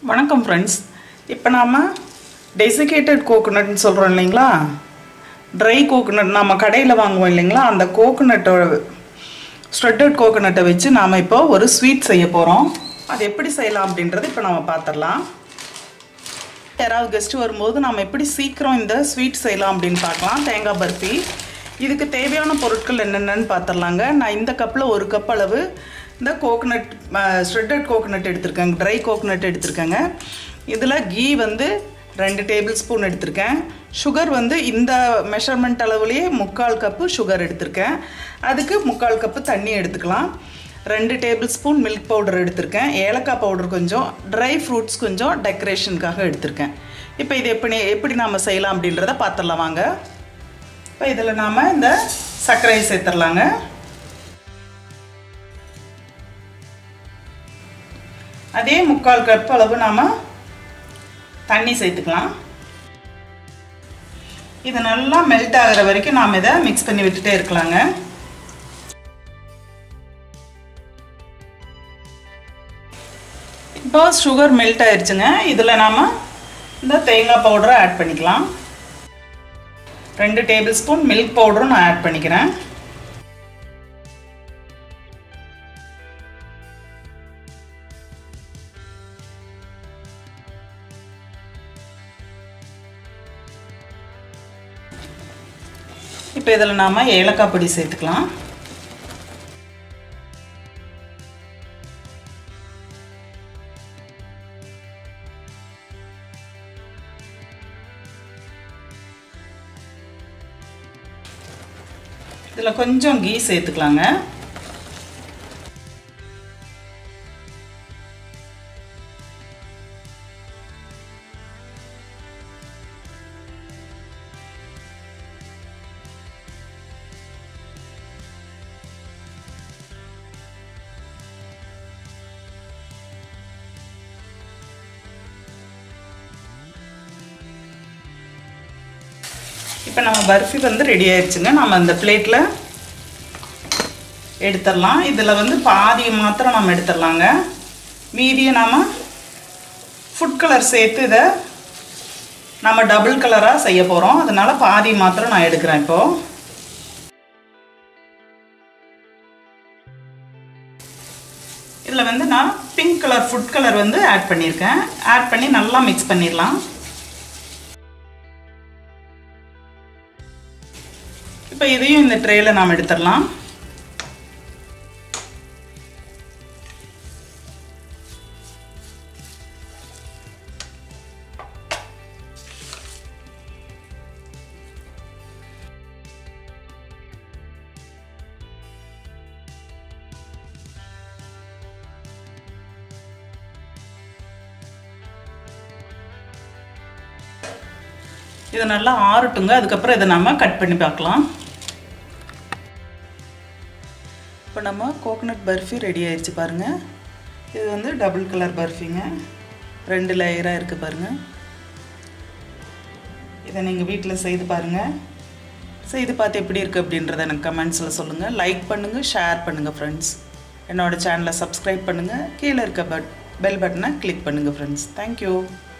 வணக்கம் ஃப்ரெண்ட்ஸ் இப்போ நாம் டெசிகேட்டட் கோகோனட்னு சொல்கிறோம் இல்லைங்களா ட்ரை கோகோனட் நம்ம கடையில் வாங்குவோம் இல்லைங்களா அந்த கோகோனட்டோட ஸ்ட்ரெட்டட் கோகோனட்டை வச்சு நாம் இப்போ ஒரு ஸ்வீட் செய்ய போகிறோம் அது எப்படி செய்யலாம் அப்படின்றத இப்போ நம்ம பார்த்துடலாம் யாராவது கெஸ்ட்டு வரும்போது நம்ம எப்படி சீக்கிரம் இந்த ஸ்வீட் செய்யலாம் அப்படின்னு பார்க்கலாம் தேங்காய் பர்ஃபி இதுக்கு தேவையான பொருட்கள் என்னென்னு பார்த்துடலாங்க நான் இந்த கப்பில் ஒரு கப் அளவு இந்த கோகனட் ஸ்ட்ரெட்டட் கோகனட் எடுத்திருக்கேங்க ட்ரை கோகனட் எடுத்திருக்கேங்க இதில் கீ வந்து ரெண்டு டேபிள் ஸ்பூன் எடுத்திருக்கேன் சுகர் வந்து இந்த மெஷர்மெண்ட் அளவுலேயே முக்கால் கப்பு சுகர் எடுத்திருக்கேன் அதுக்கு முக்கால் கப்பு தண்ணி எடுத்துக்கலாம் ரெண்டு டேபிள் ஸ்பூன் மில்க் பவுடர் எடுத்திருக்கேன் ஏலக்காய் பவுடர் கொஞ்சம் ட்ரை ஃப்ரூட்ஸ் கொஞ்சம் டெக்கரேஷனுக்காக எடுத்திருக்கேன் இப்போ இது எப்படி எப்படி நாம் செய்யலாம் அப்படின்றத பார்த்துடலாம் வாங்க இப்போ இதில் நாம் இந்த சர்க்கரையை சேர்த்துடலாங்க அதே முக்கால் கப் அளவு நாம் தண்ணி சேர்த்துக்கலாம் இது நல்லா மெல்ட் ஆகிற வரைக்கும் நாம் இதை மிக்ஸ் பண்ணி விட்டுட்டே இருக்கலாங்க இப்போ சுகர் மெல்ட் ஆயிடுச்சுங்க இதில் நாம் இந்த தேங்காய் பவுடரை ஆட் பண்ணிக்கலாம் ரெண்டு டேபிள் ஸ்பூன் மில்க் பவுடரும் நான் ஆட் பண்ணிக்கிறேன் இப்போ இதில் நாம் ஏலக்காய் பொடி சேர்த்துக்கலாம் இதில் கொஞ்சம் கீ சேர்த்துக்கலாங்க இப்போ நம்ம பர்ஃபி வந்து ரெடி ஆயிடுச்சுங்க நம்ம அந்த பிளேட்டில் எடுத்துடலாம் இதில் வந்து பாதி மாத்திரம் நம்ம எடுத்துடலாங்க மீதியை நாம் ஃபுட் கலர் சேர்த்து இதை நம்ம டபுள் கலராக செய்ய போகிறோம் அதனால் பாதி மாத்திரம் நான் எடுக்கிறேன் இப்போது இதில் வந்து நான் பிங்க் கலர் ஃபுட் கலர் வந்து ஆட் பண்ணியிருக்கேன் ஆட் பண்ணி நல்லா மிக்ஸ் பண்ணிடலாம் இப்போ இதையும் இந்த ட்ரேயில் நாம் எடுத்துடலாம் இதை நல்லா ஆறட்டுங்க அதுக்கப்புறம் இதை நம்ம கட் பண்ணி பார்க்கலாம் இப்போ நம்ம கோகனட் பர்ஃபி ரெடி ஆயிடுச்சு பாருங்கள் இது வந்து டபுள் கலர் பர்ஃபிங்க ரெண்டு லேயராக இருக்குது பாருங்கள் இதை நீங்கள் வீட்டில் செய்து பாருங்கள் செய்து பார்த்து எப்படி இருக்குது அப்படின்றத எனக்கு கமெண்ட்ஸில் சொல்லுங்கள் லைக் பண்ணுங்கள் ஷேர் பண்ணுங்கள் ஃப்ரெண்ட்ஸ் என்னோடய சேனலை சப்ஸ்கிரைப் பண்ணுங்கள் கீழே இருக்க பட் பெல் பட்டனை கிளிக் பண்ணுங்கள் ஃப்ரெண்ட்ஸ் தேங்க்யூ